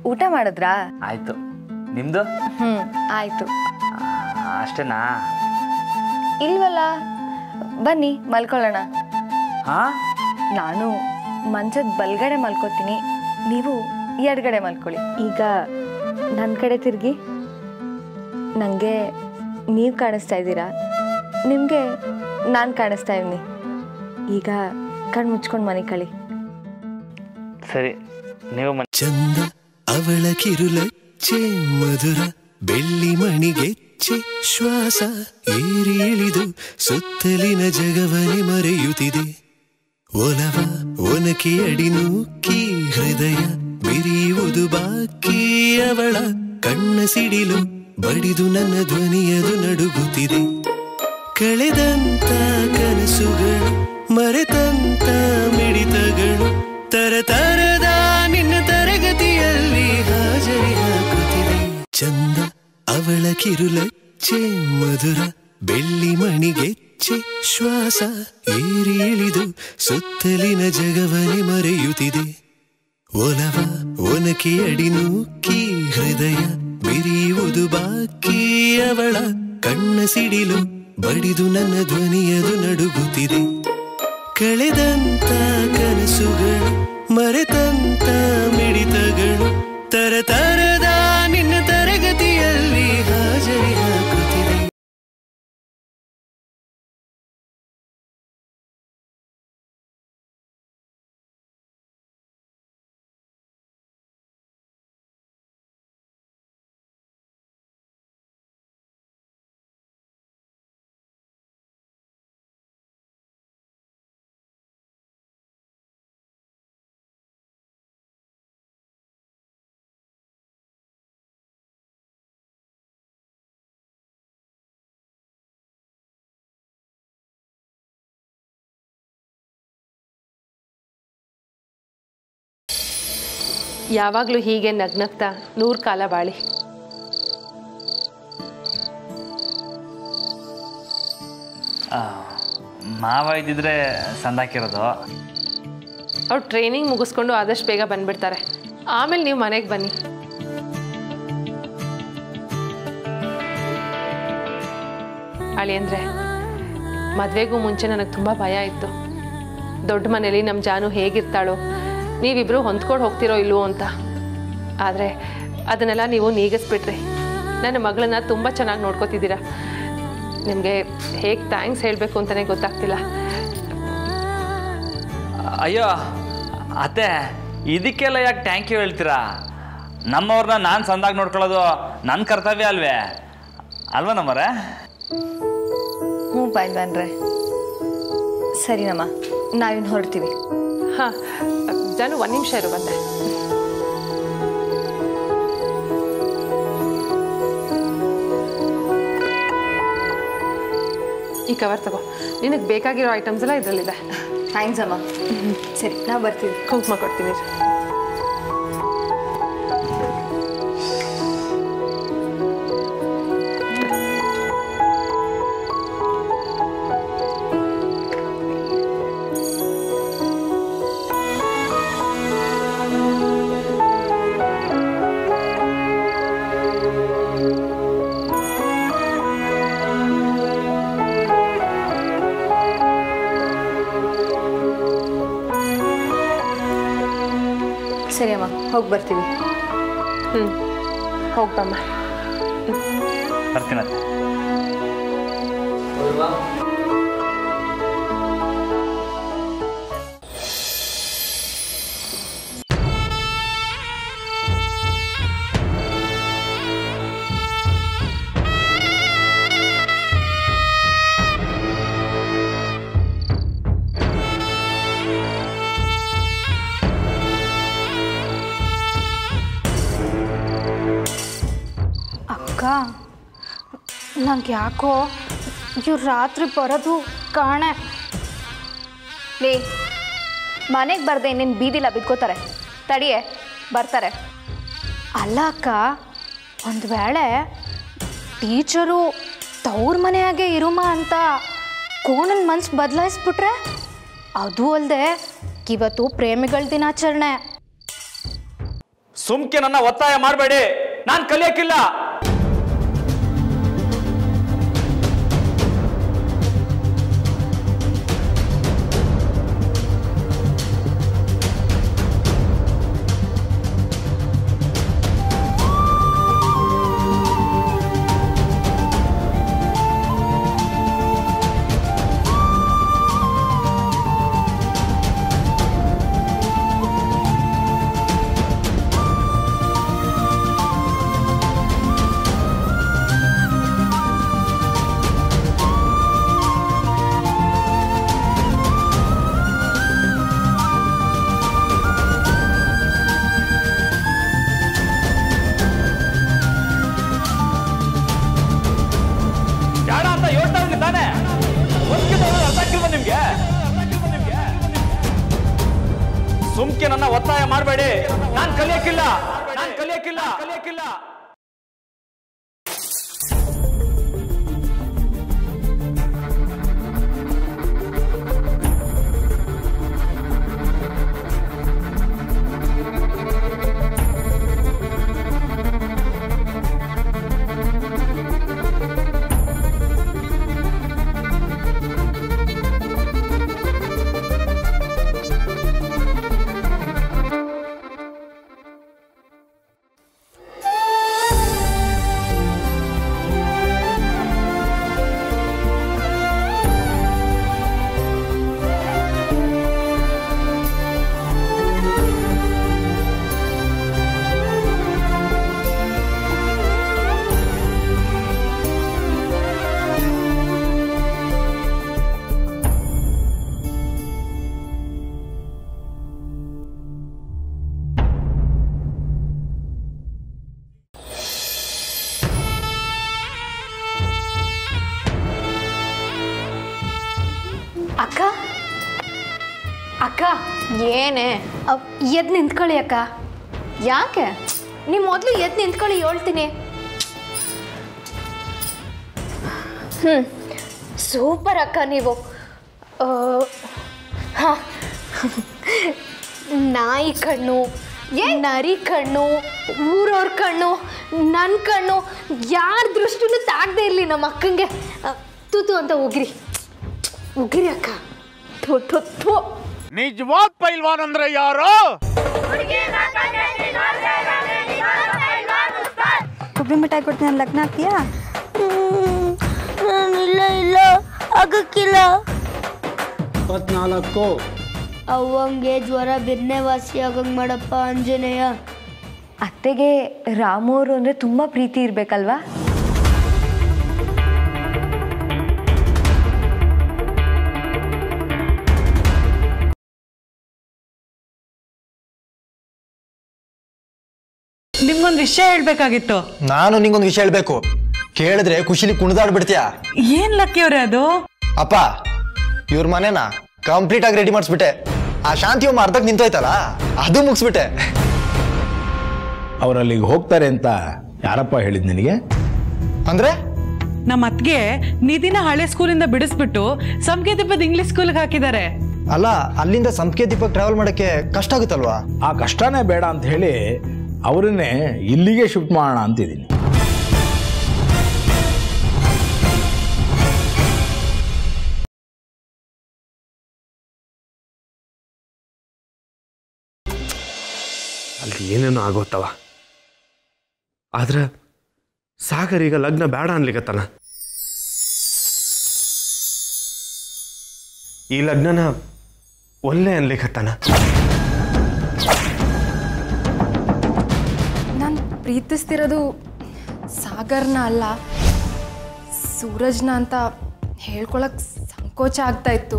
ಊಟ ಮಾಡಿದ್ರಾ ಆಯಿತು ನಿಮ್ಮದು ಹ್ಞೂ ಆಯಿತು ಅಷ್ಟೇನಾ ಇಲ್ವಲ್ಲ ಬನ್ನಿ ಮಲ್ಕೊಳ್ಳೋಣ ಹಾಂ ನಾನು ಮಂಚದ ಬಲ್ಗಡೆ ಮಲ್ಕೋತೀನಿ ನೀವು ಎಡಗಡೆ ಮಲ್ಕೊಳ್ಳಿ ಈಗ ನನ್ನ ಕಡೆ ತಿರುಗಿ ನನಗೆ ನೀವು ಕಾಣಿಸ್ತಾ ಇದ್ದೀರಾ ನಿಮಗೆ ನಾನು ಕಾಣಿಸ್ತಾ ಇದ್ದೀನಿ ಈಗ ಕಣ್ಣು ಮುಚ್ಕೊಂಡು ಮನೆ ಕಳಿ ಸರಿ ನೀವು ಮನೆ ಚಂದ ಅವಳ ಕಿರುಲಚ್ಚೆ ಮಧುರ ಬೆಳ್ಳಿ ಮಣಿಗೆಚ್ಚೆ ಶ್ವಾಸ ಏರಿ ಇಳಿದು ಸುತ್ತಲಿನ ಜಗವನೆ ಮರೆಯುತ್ತಿದೆ ಒಲವ ಒನಕೆ ಅಡಿ ನೂಕಿ ಹೃದಯ ಬಿರಿಯುವುದು ಬಾಕಿ ಅವಳ ಕಣ್ಣ ಸಿಡಿಲು ಬಡಿದು ನನ್ನ ಧ್ವನಿಯದು ನಡುಗುತ್ತಿದೆ ಕಳೆದಂತ ಕನಸುಗಳು ಮರೆತಂತ ಮಿಡಿತಗಳು ತರತರದ ನಿನ್ನ ತರಗತಿಯಲ್ಲಿ ಹಾಜರಿ ಹಾಕುತ್ತಿದೆ ಚಂದ ಅವಳ ಕಿರುಲಚ್ಚೆ ಮಧುರ ಬೆಳ್ಳಿ ಮಣಿಗೆಚ್ಚೆ ಶ್ವಾಸ ಏರಿ ಇಳಿದು ಸುತ್ತಲಿನ ಜಗವನೆ ಮರೆಯುತ್ತಿದೆ ಒಲವ ಒನಕೆ ಅಡಿ ನೂಕಿ ಹೃದಯ ಬಿರಿಯುವುದು ಬಾಕಿ ಅವಳ ಕಣ್ಣ ಸಿಡಿಲು ಬಡಿದು ನನ್ನ ಧ್ವನಿಯದು ನಡುಗುತ್ತಿದೆ ಕಳೆದಂತ ಕನಸುಗಳು ಮರೆತಂತ ಮಿಡಿತಗಳು ತರತರದ ನಿನ್ನ ತರಗತಿಯಲ್ಲಿ ಹಾಜರಿ ಹಾಕುತ್ತಿದೆ ಯಾವಾಗಲೂ ಹೀಗೆ ನಗ್ನಗ್ತಾ ನೂರು ಕಾಲ ಬಾಳಿ ಮಾವ ಇದ್ದಿದ್ರೆ ಸಂದಾಕಿರೋದು ಅವ್ರು ಟ್ರೈನಿಂಗ್ ಮುಗಿಸ್ಕೊಂಡು ಆದಷ್ಟು ಬೇಗ ಬಂದ್ಬಿಡ್ತಾರೆ ಆಮೇಲೆ ನೀವು ಮನೆಗೆ ಬನ್ನಿ ಅಳಿ ಅಂದರೆ ಮದುವೆಗೂ ಮುಂಚೆ ನನಗೆ ತುಂಬ ಭಯ ಇತ್ತು ದೊಡ್ಡ ಮನೇಲಿ ನಮ್ಮ ಜಾನು ಹೇಗಿರ್ತಾಳೋ ನೀವಿಬ್ಬರು ಹೊಂದ್ಕೊಂಡು ಹೋಗ್ತಿರೋ ಇಲ್ವೋ ಅಂತ ಆದರೆ ಅದನ್ನೆಲ್ಲ ನೀವು ನೀಗಿಸ್ಬಿಟ್ರಿ ನನ್ನ ಮಗಳನ್ನ ತುಂಬ ಚೆನ್ನಾಗಿ ನೋಡ್ಕೋತಿದ್ದೀರಾ ನಿಮಗೆ ಹೇಗೆ ಥ್ಯಾಂಕ್ಸ್ ಹೇಳಬೇಕು ಅಂತಲೇ ಗೊತ್ತಾಗ್ತಿಲ್ಲ ಅಯ್ಯೋ ಅತ್ತೆ ಇದಕ್ಕೆಲ್ಲ ಯಾಕೆ ಟ್ಯಾಂಕ್ ಯು ಹೇಳ್ತೀರಾ ನಮ್ಮವ್ರನ್ನ ನಾನು ಸಂದಾಗಿ ನೋಡ್ಕೊಳ್ಳೋದು ನನ್ನ ಕರ್ತವ್ಯ ಅಲ್ವೇ ಅಲ್ವಾ ನಮ್ಮರೆ ಹ್ಞೂ ಬನ್ರೆ ಸರಿನಮ್ಮ ನಾವಿನ್ನು ಹೊರಡ್ತೀವಿ ಹಾಂ ಜಾನು ಒಂದು ನಿಮಿಷ ಇರು ಬಂದೆ ಈ ಕವರ್ ತಗೋ ನಿನಗೆ ಬೇಕಾಗಿರೋ ಐಟಮ್ಸ್ ಎಲ್ಲ ಇದರಲ್ಲಿದೆ ಥ್ಯಾಂಕ್ಸ್ ಅಮ್ಮ ಸರಿ ನಾವು ಬರ್ತೀವಿ ಕುಂಕುಮ ಕೊಡ್ತೀನಿ ಇರು. ಸರಿ ಅಮ್ಮ ಹೋಗಿ ಬರ್ತೀವಿ ಹ್ಞೂ ಹೋಗ್ಬಮ್ಮ ಬರ್ತೀನತ್ತೆ ಅಕ್ಕ ನಂಗೆ ಯಾಕೋ ಇವ್ರು ರಾತ್ರಿ ಬರೋದು ಕಾಣೆ ಲೇ ಮನೆಗೆ ಬರ್ದೆ ಇನ್ನೇನು ಬೀದಿಲ ಬಿದ್ಕೋತಾರೆ ತಡಿಯೇ ಬರ್ತಾರೆ ಅಲ್ಲ ಅಕ್ಕ ಒಂದು ವೇಳೆ ಟೀಚರು ತವ್ರ ಮನೆಯಾಗೆ ಇರುಮ ಅಂತ ಕೋಣನ ಮನ್ಸು ಬದಲಾಯಿಸ್ಬಿಟ್ರೆ ಅದು ಅಲ್ಲದೆ ಇವತ್ತು ಪ್ರೇಮಿಗಳ ದಿನಾಚರಣೆ ಸುಮ್ಕೆ ನನ್ನ ಒತ್ತಾಯ ಮಾಡಬೇಡಿ ನಾನು ಕಲಿಯಕ್ಕಿಲ್ಲ ಬೇಡ ಅಂತ ಯೋಚನೆ ಇರ್ಲಿ ತಾನೆ ಒಂದ್ಕಿಂತ ಒಂದು ಅರ್ಥ ಆಗ್ತಿಲ್ವಾ ನಿಮ್ಗೆ ಸುಮ್ಕೆ ನನ್ನ ಒತ್ತಾಯ ಮಾಡಬೇಡಿ ನಾನು ಕಲಿಯಕ್ಕಿಲ್ಲ ನಾನು ಕಲಿಯಕ್ಕಿಲ್ಲ ಕಲಿಯಕ್ಕಿಲ್ಲ ಅಕ್ಕ ಅಕ್ಕ ಏನೇ ಅವ್- ಎದ್ ನಿಂತ್ಕೊಳ್ಳಿ ಅಕ್ಕ ಯಾಕೆ ನೀವು ಮೊದಲು ಎದ್ದು ನಿಂತ್ಕೊಳ್ಳಿ ಹೇಳ್ತೀನಿ ಹ್ಞೂ ಸೂಪರ್ ಅಕ್ಕ ನೀವು ಆ, ಹ. ನಾಯಿ ಕಣ್ಣು ನರಿ ಕಣ್ಣು ಊರವ್ರ ಕಣ್ಣು ನನ್ನ ಕಣ್ಣು ಯಾರ ದೃಷ್ಟಿನೂ ತಾಗದೆ ಇರಲಿ ನಮ್ಮ ಅಕ್ಕಂಗೆ ಆ, ತೂತು ಅಂತ ಉಗಿರಿ ಉಗಿರಿ ಅಕ್ಕ ಥು ಥು ಥು ನಿಜವಾದ ಪೈಲ್ವಾನ್ ಅಂದ್ರೆ ಯಾರು ಕೊಬ್ಬರಿ ಮಿಠಾಯಿ ಕೊಡ್ತೀನಿ ನಾನು ಲಗ್ನ ಆಗ್ತೀಯಾ ಇಲ್ಲ ಇಲ್ಲ ಆಗಕ್ಕಿಲ್ಲ ಇಪ್ಪತ್ನಾಲ್ಕು ಅವಂಗೆ ಜ್ವರ ಬಿರ್ನೆ ವಾಸಿ ಆಗಂಗ್ ಮಾಡಪ್ಪ ಆಂಜನೇಯ ಅತ್ತೆಗೆ ರಾಮು ಅವರು ಅಂದರೆ ತುಂಬ ಪ್ರೀತಿ ಇರಬೇಕಲ್ವಾ ನಿಮ್ಗೊಂದು ವಿಷಯ ಹೇಳ್ಬೇಕಾಗಿತ್ತು ನಾನು ನಿಂಗೊಂದು ವಿಷಯ ಹೇಳ್ಬೇಕು ಕೇಳಿದ್ರೆ ಖುಷಿಲಿ ಕುಣಿದಾಡ್ಬಿಡ್ತೀಯ ಏನ್ ಲಕ್ಕಿ ಅವ್ರೆ ಅದು ಅಪ್ಪ ಇವ್ರ ಮನೆನ ಕಂಪ್ಲೀಟ್ ಆಗಿ ರೆಡಿ ಮಾಡಿಸ್ಬಿಟ್ಟೆ ಆ ಶಾಂತಿ ಒಮ್ಮ ಅರ್ಧಕ್ಕೆ ನಿಂತೋಯ್ತಲ್ಲ ಅದು ಮುಗಿಸ್ಬಿಟ್ಟೆ ಅವರಲ್ಲಿಗೆ ಹೋಗ್ತಾರೆ ಅಂತ ಯಾರಪ್ಪ ಹೇಳಿದ್ ನಿನಗೆ ಅಂದ್ರೆ ನಮ್ಮ ಅತ್ಗೆ ನಿಧಿನ ಹಳೆ ಸ್ಕೂಲಿಂದ ಬಿಡಿಸ್ಬಿಟ್ಟು ಸಂಕೇತಿಪದ ಇಂಗ್ಲಿಷ್ ಸ್ಕೂಲ್ಗೆ ಹಾಕಿದ್ದಾರೆ ಅಲ್ಲ ಅಲ್ಲಿಂದ ಸಂಪಿಗೆ ದೀಪಕ್ ಟ್ರಾವೆಲ್ ಮಾಡಕ್ಕೆ ಕಷ್ಟ ಆಗುತ್ತಲ್ವಾ ಆ ಕಷ್ಟನೇ ಬೇಡ ಅಂತ ಹೇಳಿ ಅವರನ್ನೇ ಇಲ್ಲಿಗೆ ಶಿಫ್ಟ್ ಮಾಡೋಣ ಅಂತಿದ್ದೀನಿ ಅಲ್ಲಿ ಏನೇನೋ ಆಗೋತ್ತವ ಆದ್ರೆ ಸಾಗರ್ ಈಗ ಲಗ್ನ ಬೇಡ ಅನ್ಲಿಕತ್ತಾನ ಈ ಲಗ್ನನ ಒಲ್ಲೆ ಅನ್ಲಿಕತ್ತಾನ ನಾನು ಪ್ರೀತಿಸ್ತಿರೋದು ಸಾಗರ್ನ ಅಲ್ಲ ಸೂರಜ್ನ ಅಂತ ಹೇಳ್ಕೊಳಕ್ ಸಂಕೋಚ ಆಗ್ತಾ ಇತ್ತು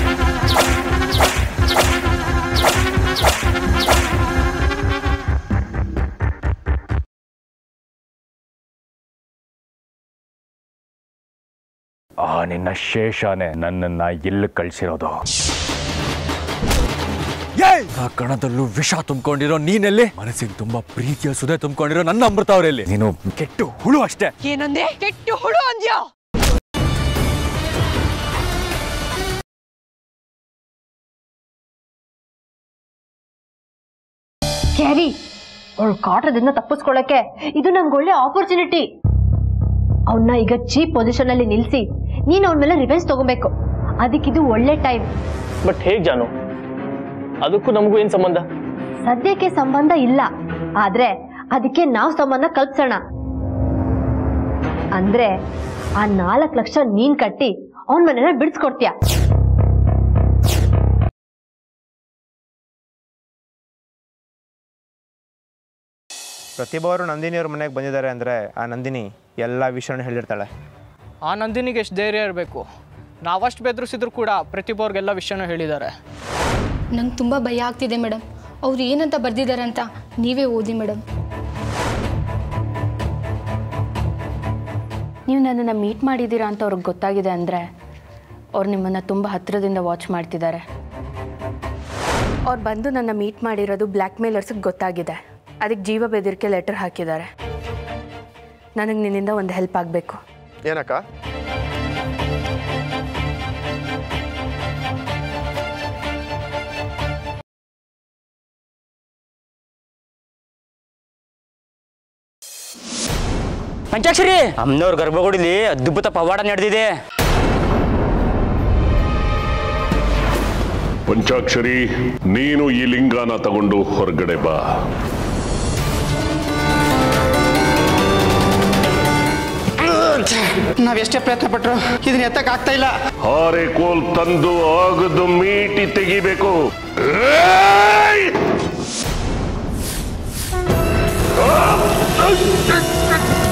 ಆ ನಿನ್ನ ಶೇಷನೇ ನನ್ನನ್ನ ಇಲ್ಲಿ ಕಳ್ಸಿರೋದು ಆ ಕಣದಲ್ಲೂ ವಿಷ ತುಂಬಿಕೊಂಡಿರೋ ನೀನೆಲ್ಲಿ ಮನಸ್ಸಿಗೆ ತುಂಬಾ ಪ್ರೀತಿಯ ಸುದೆ ತುಂಬಿಕೊಂಡಿರೋ ನನ್ನ ಅಮೃತ ಅವರಲ್ಲಿ ನೀನು ಕೆಟ್ಟು ಹುಳು ಅಷ್ಟೇ ಏನಂದೆ ಕೆಟ್ಟು ಹುಳು ಅಂದ್ಯಾ ಕ್ಯಾರಿ ಅವಳ ಕಾಟದಿಂದ ತಪ್ಪಿಸ್ಕೊಳ್ಳಕ್ಕೆ ಇದು ನಮ್ಗೆ ಒಳ್ಳೆ ಆಪರ್ಚುನಿಟಿ ಅವನ್ನ ಈಗ ಚೀಪ್ ಪೊಸಿಷನ್ ಅಲ್ಲಿ ನಿಲ್ಸಿ ನೀನ್ ಅವನ ಮೇಲೆ ರಿವೆನ್ಸ್ ತಗೋಬೇಕು ಅದಕ್ಕಿದು ಒಳ್ಳೆ ಟೈಮ್ ಬಟ್ ಹೇಗ್ ಜಾನು ಅದಕ್ಕೂ ನಮಗೂ ಏನ್ ಸಂಬಂಧ ಸದ್ಯಕ್ಕೆ ಸಂಬಂಧ ಇಲ್ಲ ಆದ್ರೆ ಅದಕ್ಕೆ ನಾವ್ ಸಂಬಂಧ ಕಲ್ಪಿಸೋಣ ಅಂದ್ರೆ ಆ ನಾಲ್ಕು ಲಕ್ಷ ನೀನ್ ಕಟ್ಟಿ ಅವನ್ ಮನೇನ ಬಿಡಿಸ್ಕೊಡ್ತೀಯ ಪ್ರತಿಭಾವರು ನಂದಿನಿಯವ್ರ ಮನೆಗೆ ಬಂದಿದ್ದಾರೆ ಅಂದರೆ ಆ ನಂದಿನಿ ಎಲ್ಲ ವಿಷಯನೂ ಹೇಳಿರ್ತಾಳೆ ಆ ನಂದಿನಿಗೆ ಎಷ್ಟು ಧೈರ್ಯ ಇರಬೇಕು ನಾವಷ್ಟು ಬೆದರಿಸಿದ್ರು ಕೂಡ ಪ್ರತಿಭಾವ್ರಿಗೆಲ್ಲ ವಿಷಯನೂ ಹೇಳಿದ್ದಾರೆ ನಂಗೆ ತುಂಬ ಭಯ ಆಗ್ತಿದೆ ಮೇಡಮ್ ಅವ್ರು ಏನಂತ ಬರ್ದಿದ್ದಾರೆ ಅಂತ ನೀವೇ ಓದಿ ಮೇಡಮ್ ನೀವು ನನ್ನನ್ನು ಮೀಟ್ ಮಾಡಿದ್ದೀರಾ ಅಂತ ಅವ್ರಿಗೆ ಗೊತ್ತಾಗಿದೆ ಅಂದರೆ ಅವ್ರು ನಿಮ್ಮನ್ನು ತುಂಬ ಹತ್ತಿರದಿಂದ ವಾಚ್ ಮಾಡ್ತಿದ್ದಾರೆ ಅವ್ರು ಬಂದು ನನ್ನ ಮೀಟ್ ಮಾಡಿರೋದು ಬ್ಲ್ಯಾಕ್ ಮೇಲರ್ಸಿಗೆ ಗೊತ್ತಾಗಿದೆ ಅದಕ್ಕೆ ಜೀವ ಬೆದರಿಕೆ ಲೆಟರ್ ಹಾಕಿದ್ದಾರೆ ನನಗೆ ನಿನ್ನಿಂದ ಒಂದು ಹೆಲ್ಪ್ ಆಗಬೇಕು ಏನಕ್ಕ ಪಂಚಾಕ್ಷರಿ ಅಮ್ಮನವ್ರ ಗರ್ಭಗುಡಿಲಿ ಅದ್ಭುತ ಪವಾಡ ನಡೆದಿದೆ ಪಂಚಾಕ್ಷರಿ ನೀನು ಈ ಲಿಂಗನ ತಗೊಂಡು ಹೊರಗಡೆ ಬಾ ನಾವೆಷ್ಟೇ ಪ್ರಯತ್ನ ಪಟ್ರು ಇದನ್ನ ಎತ್ತಕ್ ಆಗ್ತಾ ಇಲ್ಲ ಹಾರೆ ಕೋಲ್ ತಂದು ಆಗದು ಮೀಟಿ ತೆಗಿಬೇಕು ಏಯ್! ಆ!